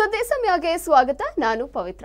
ಸುದ್ದಿ ಸಮಯಕ್ಕೆ ಸ್ವಾಗತ ನಾನು ಪವಿತ್ರ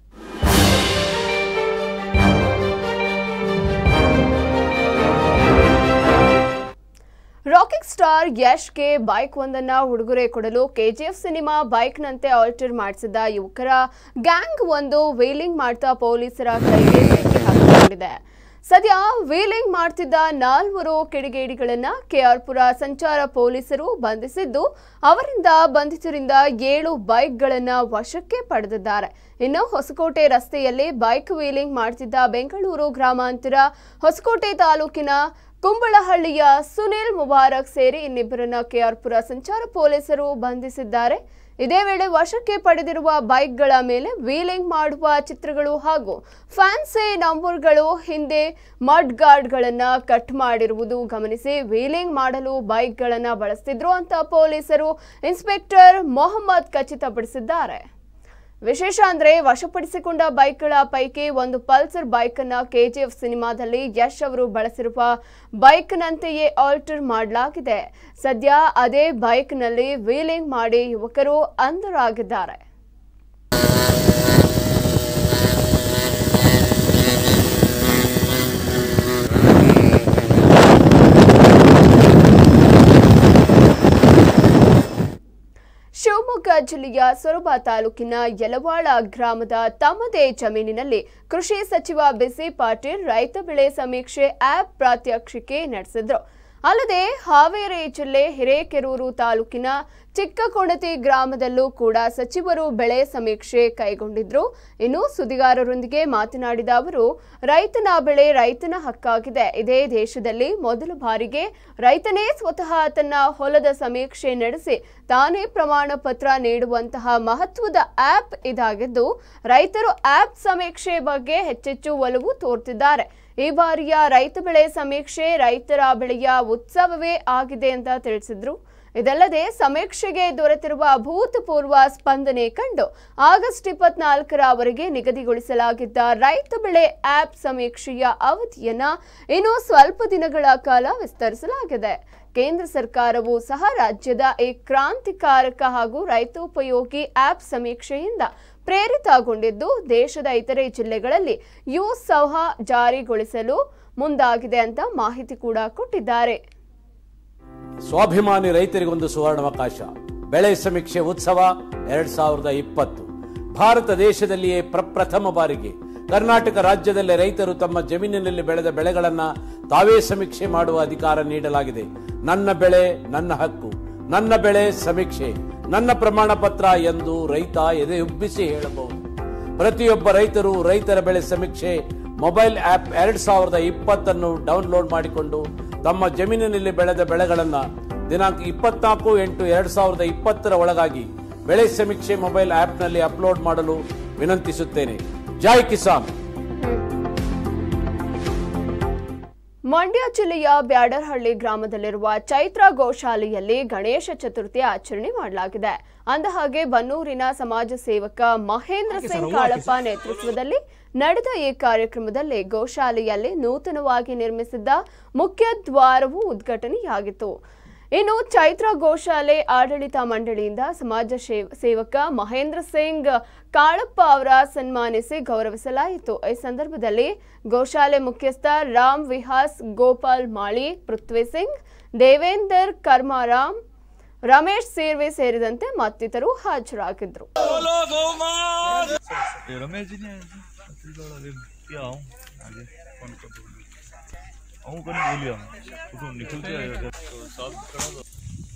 ರಾಕಿಂಗ್ ಸ್ಟಾರ್ ಯಶ್ಗೆ ಬೈಕ್ ಒಂದನ್ನ ಉಡುಗೊರೆ ಕೊಡಲು ಕೆಜಿಎಫ್ ಸಿನಿಮಾ ಬೈಕ್ನಂತೆ ಆಲ್ಟರ್ ಮಾಡಿಸಿದ ಯುವಕರ ಗ್ಯಾಂಗ್ ಒಂದು ವೀಲಿಂಗ್ ಮಾಡ್ತಾ ಪೊಲೀಸರ ಕೈಗೆ ಸಿಕ್ಕಿ ಹಾಕಿಕೊಂಡಿದೆ ಸದ್ಯ ವೀಲಿಂಗ್ ಮಾಡ್ತಿದ್ದ ನಾಲ್ವರು ಕಿಡಿಗೇಡಿಗಳನ್ನ ಕೆಆರ್ಪುರ ಸಂಚಾರ ಪೊಲೀಸರು ಬಂಧಿಸಿದ್ದು ಅವರಿಂದ ಬಂಧಿತರಿಂದ ಏಳು ಬೈಕ್ಗಳನ್ನ ವಶಕ್ಕೆ ಪಡೆದಿದ್ದಾರೆ ಇನ್ನು ಹೊಸಕೋಟೆ ರಸ್ತೆಯಲ್ಲಿ ಬೈಕ್ ವೀಲಿಂಗ್ ಮಾಡ್ತಿದ್ದ ಬೆಂಗಳೂರು ಗ್ರಾಮಾಂತರ ಹೊಸಕೋಟೆ ತಾಲೂಕಿನ ಕುಂಬಳಹಳ್ಳಿಯ ಸುನಿಲ್ ಮುಬಾರಕ್ ಸೇರಿ ಇನ್ನಿಬ್ಬರನ್ನ ಕೆಆರ್ಪುರ ಸಂಚಾರ ಪೊಲೀಸರು ಬಂಧಿಸಿದ್ದಾರೆ ಇದೇ ವೇಳೆ ವಶಕ್ಕೆ ಪಡೆದಿರುವ ಬೈಕ್ಗಳ ಮೇಲೆ ವೀಲಿಂಗ್ ಮಾಡುವ ಚಿತ್ರಗಳು ಹಾಗೂ ಫ್ಯಾನ್ಸಿ ನಂಬರ್ಗಳು ಹಿಂದೆ ಮಡ್ ಗಾರ್ಡ್ಗಳನ್ನ ಕಟ್ ಮಾಡಿರುವುದು ಗಮನಿಸಿ ವೀಲಿಂಗ್ ಮಾಡಲು ಬೈಕ್ಗಳನ್ನ ಬಳಸ್ತಿದ್ರು ಅಂತ ಪೊಲೀಸರು ಇನ್ಸ್ಪೆಕ್ಟರ್ ಮೊಹಮ್ಮದ್ ಖಚಿತಪಡಿಸಿದ್ದಾರೆ ವಿಶೇಷ ಅಂದ್ರೆ ವಶಪಡಿಸಿಕೊಂಡ ಬೈಕ್ಗಳ ಪೈಕಿ ಒಂದು ಪಲ್ಸರ್ ಬೈಕ್ ಅನ್ನ ಕೆಜಿಎಫ್ ಸಿನಿಮಾದಲ್ಲಿ ಯಶ್ ಅವರು ಬಳಸಿರುವ ಬೈಕ್ನಂತೆಯೇ ಆಲ್ಟರ್ ಮಾಡಲಾಗಿದೆ ಸದ್ಯ ಅದೇ ಬೈಕ್ನಲ್ಲಿ ವೀಲಿಂಗ್ ಮಾಡಿ ಯುವಕರು ಅಂಧರಾಗಿದ್ದಾರೆ ಶಿವಮೊಗ್ಗ ಜಿಲ್ಲೆಯ ಸೊರಬ ತಾಲೂಕಿನ ಯಲವಾಳ ಗ್ರಾಮದ ತಮ್ಮದೇ ಜಮೀನಿನಲ್ಲಿ ಕೃಷಿ ಸಚಿವ ಬಿಸಿ ಪಾಟೀಲ್ ರೈತ ಬೆಳೆ ಸಮೀಕ್ಷೆ ಆಪ್ ಪ್ರಾತ್ಯಕ್ಷಿಕೆ ನಡೆಸಿದ್ರು ಅಲ್ಲದೆ ಹಾವೇರಿ ಜಿಲ್ಲೆ ಹಿರೇಕೆರೂರು ತಾಲೂಕಿನ ಚಿಕ್ಕಕೊಣತಿ ಗ್ರಾಮದಲ್ಲೂ ಕೂಡ ಸಚಿವರು ಬೆಳೆ ಸಮೀಕ್ಷೆ ಕೈಗೊಂಡಿದ್ರು ಇನ್ನು ಸುದ್ದಿಗಾರರೊಂದಿಗೆ ಮಾತನಾಡಿದ ಅವರು ರೈತನ ಬೆಳೆ ರೈತನ ಹಕ್ಕಾಗಿದೆ ಇದೇ ದೇಶದಲ್ಲಿ ಮೊದಲ ಬಾರಿಗೆ ರೈತನೇ ಸ್ವತಃ ತನ್ನ ಹೊಲದ ಸಮೀಕ್ಷೆ ನಡೆಸಿ ತಾನೇ ಪ್ರಮಾಣ ಪತ್ರ ನೀಡುವಂತಹ ಮಹತ್ವದ ಆಪ್ ಇದಾಗಿದ್ದು ರೈತರು ಆಪ್ ಸಮೀಕ್ಷೆ ಬಗ್ಗೆ ಹೆಚ್ಚೆಚ್ಚು ಒಲವು ತೋರ್ತಿದ್ದಾರೆ ಈ ಬಾರಿಯ ರೈತ ಬೆಳೆ ಸಮೀಕ್ಷೆ ರೈತರ ಬೆಳೆಯ ಉತ್ಸವವೇ ಆಗಿದೆ ಅಂತ ತಿಳಿಸಿದ್ರು ಇದಲ್ಲದೆ ಸಮೀಕ್ಷೆಗೆ ದೊರೆತಿರುವ ಅಭೂತಪೂರ್ವ ಸ್ಪಂದನೆ ಕಂಡು ಆಗಸ್ಟ್ ಇಪ್ಪತ್ನಾಲ್ಕರವರೆಗೆ ನಿಗದಿಗೊಳಿಸಲಾಗಿದ್ದ ರೈತ ಬೆಳೆ ಆಪ್ ಸಮೀಕ್ಷೆಯ ಅವಧಿಯನ್ನ ಇನ್ನು ಸ್ವಲ್ಪ ದಿನಗಳ ಕಾಲ ವಿಸ್ತರಿಸಲಾಗಿದೆ ಕೇಂದ್ರ ಸರ್ಕಾರವು ಸಹ ರಾಜ್ಯದ ಈ ಕ್ರಾಂತಿಕಾರಕ ಹಾಗೂ ರೈತೋಪಯೋಗಿ ಆಪ್ ಸಮೀಕ್ಷೆಯಿಂದ ಪ್ರೇರಿತಗೊಂಡಿದ್ದು ದೇಶದ ಇತರೆ ಜಿಲ್ಲೆಗಳಲ್ಲಿ ಯು ಸೌಹ ಜಾರಿಗೊಳಿಸಲು ಮುಂದಾಗಿದೆ ಅಂತ ಮಾಹಿತಿ ಕೂಡ ಕೊಟ್ಟಿದ್ದಾರೆ ಸ್ವಾಭಿಮಾನಿ ರೈತರಿಗೊಂದು ಸುವರ್ಣಾವಕಾಶ ಬೆಳೆ ಸಮೀಕ್ಷೆ ಉತ್ಸವ ಎರಡ್ ಸಾವಿರದ ಇಪ್ಪತ್ತು ಭಾರತ ದೇಶದಲ್ಲಿಯೇ ಪ್ರಪ್ರಥಮ ಬಾರಿಗೆ ಕರ್ನಾಟಕ ರಾಜ್ಯದಲ್ಲೇ ರೈತರು ತಮ್ಮ ಜಮೀನಿನಲ್ಲಿ ಬೆಳೆದ ಬೆಳೆಗಳನ್ನ ತಾವೇ ಸಮೀಕ್ಷೆ ಮಾಡುವ ಅಧಿಕಾರ ನೀಡಲಾಗಿದೆ ನನ್ನ ಬೆಳೆ ನನ್ನ ಹಕ್ಕು ನನ್ನ ಬೆಳೆ ಸಮೀಕ್ಷೆ ನನ್ನ ಪ್ರಮಾಣ ಪತ್ರ ಎಂದು ರೈತ ಎದೆಯುಬ್ಬಿಸಿ ಹೇಳಬಹುದು ಪ್ರತಿಯೊಬ್ಬ ರೈತರು ರೈತರ ಬೆಳೆ ಸಮೀಕ್ಷೆ ಮೊಬೈಲ್ ಆಪ್ ಎರಡ್ ಸಾವಿರದ ಇಪ್ಪತ್ತನ್ನು ಡೌನ್ಲೋಡ್ ಮಾಡಿಕೊಂಡು ತಮ್ಮ ಜಮೀನಿನಲ್ಲಿ ಬೆಳೆದ ಬೆಳೆಗಳನ್ನ ದಿನಾಂಕ ಇಪ್ಪತ್ನಾಲ್ಕು ಎಂಟು ಎರಡ್ ಸಾವಿರದ ಇಪ್ಪತ್ತರ ಒಳಗಾಗಿ ಬೆಳೆ ಸಮೀಕ್ಷೆ ಮೊಬೈಲ್ ಆಪ್ನಲ್ಲಿ ಅಪ್ಲೋಡ್ ಮಾಡಲು ವಿನಂತಿಸುತ್ತೇನೆ ಜೈ ಕಿಸಾನ್ ಮಂಡ್ಯ ಜಿಲ್ಲೆಯ ಬ್ಯಾಡರ್ಹಳ್ಳಿ ಗ್ರಾಮದಲ್ಲಿರುವ ಚೈತ್ರ ಗೋಶಾಲೆಯಲ್ಲಿ ಗಣೇಶ ಚತುರ್ಥಿ ಆಚರಣೆ ಮಾಡಲಾಗಿದೆ ಅಂದಹಾಗೆ ಬನ್ನೂರಿನ ಸಮಾಜ ಸೇವಕ ಮಹೇಂದ್ರ ಸಿಂಗ್ ಕಾಳಪ್ಪ ನೇತೃತ್ವದಲ್ಲಿ ನಡೆದ ಈ ಕಾರ್ಯಕ್ರಮದಲ್ಲಿ ಗೋಶಾಲೆಯಲ್ಲಿ ನೂತನವಾಗಿ ನಿರ್ಮಿಸಿದ್ದ ಮುಖ್ಯ ದ್ವಾರವು ಉದ್ಘಾಟನೆಯಾಗಿತ್ತು ಇನ್ನು ಚೈತ್ರ ಗೋಶಾಲೆ ಆಡಳಿತ ಮಂಡಳಿಯಿಂದ ಸಮಾಜ ಶೇ- ಸೇವಕ ಮಹೇಂದ್ರ ಸಿಂಗ್ ಕಾಳಪ್ಪ ಅವರ ಸನ್ಮಾನಿಸಿ ಗೌರವಿಸಲಾಯಿತು ಈ ಸಂದರ್ಭದಲ್ಲಿ ಗೋಶಾಲೆ ಮುಖ್ಯಸ್ಥ ರಾಮ್ ವಿಹಾಸ್ ಗೋಪಾಲ್ ಮಾಳಿ ಪೃಥ್ವಿ ಸಿಂಗ್ ದೇವೇಂದರ್ ಕರ್ಮಾರಾಮ್ ರಮೇಶ್ ಸೇರ್ವೆ ಸೇರಿದಂತೆ ಮತ್ತಿತರರು ಹಾಜರಾಗಿದ್ದರು बोलो गौ माता ये रमेश जी ने असली वाला दिन किया हूँ आगे फोन कर दूँ हूँ कर बोलिया उसको निकल के आएगा तो साफ करा दो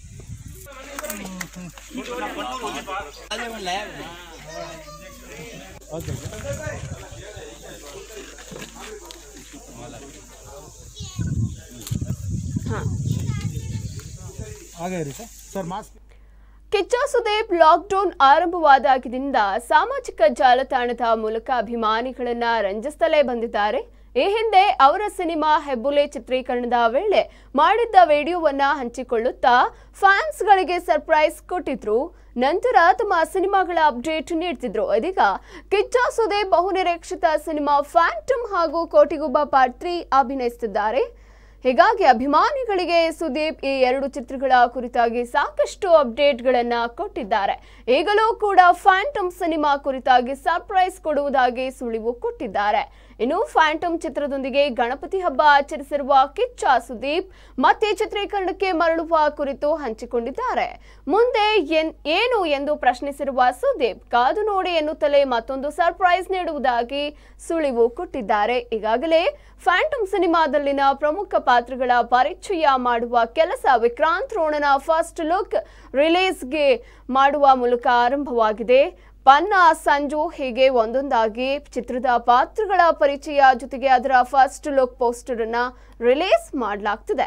ಕಿಚ್ಚ ಸುದೀಪ್ ಲಾಕ್ಡೌನ್ ಆರಂಭವಾದಾಗಿನಿಂದ ಸಾಮಾಜಿಕ ಜಾಲತಾಣದ ಮೂಲಕ ಅಭಿಮಾನಿಗಳನ್ನ ರಂಜಿಸ್ತಲೇ ಬಂದಿದ್ದಾರೆ ಈ ಹಿಂದೆ ಅವರ ಸಿನಿಮಾ ಹೆಬ್ಬುಲೆ ಚಿತ್ರೀಕರಣದ ವೇಳೆ ಮಾಡಿದ್ದ ವಿಡಿಯೋವನ್ನ ಹಂಚಿಕೊಳ್ಳುತ್ತಾ ಫ್ಯಾನ್ಸ್ಗಳಿಗೆ ಸರ್ಪ್ರೈಸ್ ಕೊಟ್ಟಿದ್ರು ನಂತರ ತಮ್ಮ ಸಿನಿಮಾಗಳ ಅಪ್ಡೇಟ್ ನೀಡ್ತಿದ್ರು ಇದೀಗ ಕಿಚ್ಚ ಸುದೀಪ್ ಬಹುನಿರೀಕ್ಷಿತ ಸಿನಿಮಾ ಫ್ಯಾಂಟಮ್ ಹಾಗೂ ಕೋಟಿಗುಬ್ಬ ಪಾರ್ಟ್ ತ್ರೀ ಅಭಿನಯಿಸುತ್ತಿದ್ದಾರೆ ಹೀಗಾಗಿ ಅಭಿಮಾನಿಗಳಿಗೆ ಸುದೀಪ್ ಈ ಎರಡು ಚಿತ್ರಗಳ ಕುರಿತಾಗಿ ಸಾಕಷ್ಟು ಅಪ್ಡೇಟ್ಗಳನ್ನ ಕೊಟ್ಟಿದ್ದಾರೆ ಈಗಲೂ ಕೂಡ ಫ್ಯಾಂಟಮ್ ಸಿನಿಮಾ ಕುರಿತಾಗಿ ಸರ್ಪ್ರೈಸ್ ಕೊಡುವುದಾಗಿ ಸುಳಿವು ಕೊಟ್ಟಿದ್ದಾರೆ ಇನ್ನು ಫ್ಯಾಂಟಮ್ ಚಿತ್ರದೊಂದಿಗೆ ಗಣಪತಿ ಹಬ್ಬ ಆಚರಿಸಿರುವ ಕಿಚ್ಚ ಸುದೀಪ್ ಮತ್ತೆ ಚಿತ್ರೀಕರಣಕ್ಕೆ ಮರಳುವ ಕುರಿತು ಹಂಚಿಕೊಂಡಿದ್ದಾರೆ ಮುಂದೆ ಎನ್- ಏನು ಎಂದು ಪ್ರಶ್ನಿಸಿರುವ ಸುದೀಪ್ ಕಾದು ನೋಡಿ ಎನ್ನುತ್ತಲೇ ಮತ್ತೊಂದು ಸರ್ಪ್ರೈಸ್ ನೀಡುವುದಾಗಿ ಸುಳಿವು ಕೊಟ್ಟಿದ್ದಾರೆ ಈಗಾಗಲೇ ಫ್ಯಾಂಟಮ್ ಸಿನಿಮಾದಲ್ಲಿನ ಪ್ರಮುಖ ಪಾತ್ರಗಳ ಪರಿಚಯ ಮಾಡುವ ಕೆಲಸ ವಿಕ್ರಾಂತ್ ರೋಣನ ಫಸ್ಟ್ ಲುಕ್ ರಿಲೀಸ್ಗೆ ಮಾಡುವ ಮೂಲಕ ಆರಂಭವಾಗಿದೆ ಪನ್ನ ಸಂಜು ಹೀಗೆ ಒಂದೊಂದಾಗಿ ಚಿತ್ರದ ಪಾತ್ರಗಳ ಪರಿಚಯ ಜೊತೆಗೆ ಅದರ ಫಸ್ಟ್ ಲುಕ್ ಪೋಸ್ಟರ್ ಅನ್ನ ರಿಲೀಸ್ ಮಾಡಲಾಗ್ತಿದೆ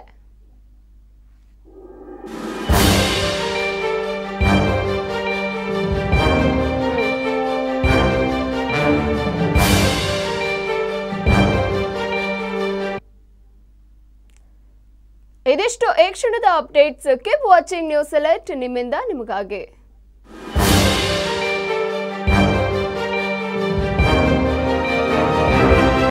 ಇದಿಷ್ಟು ಈ ಕ್ಷಣದ updates keep watching news alert ನಿಮ್ಮಿಂದ ನಿಮಗಾಗಿ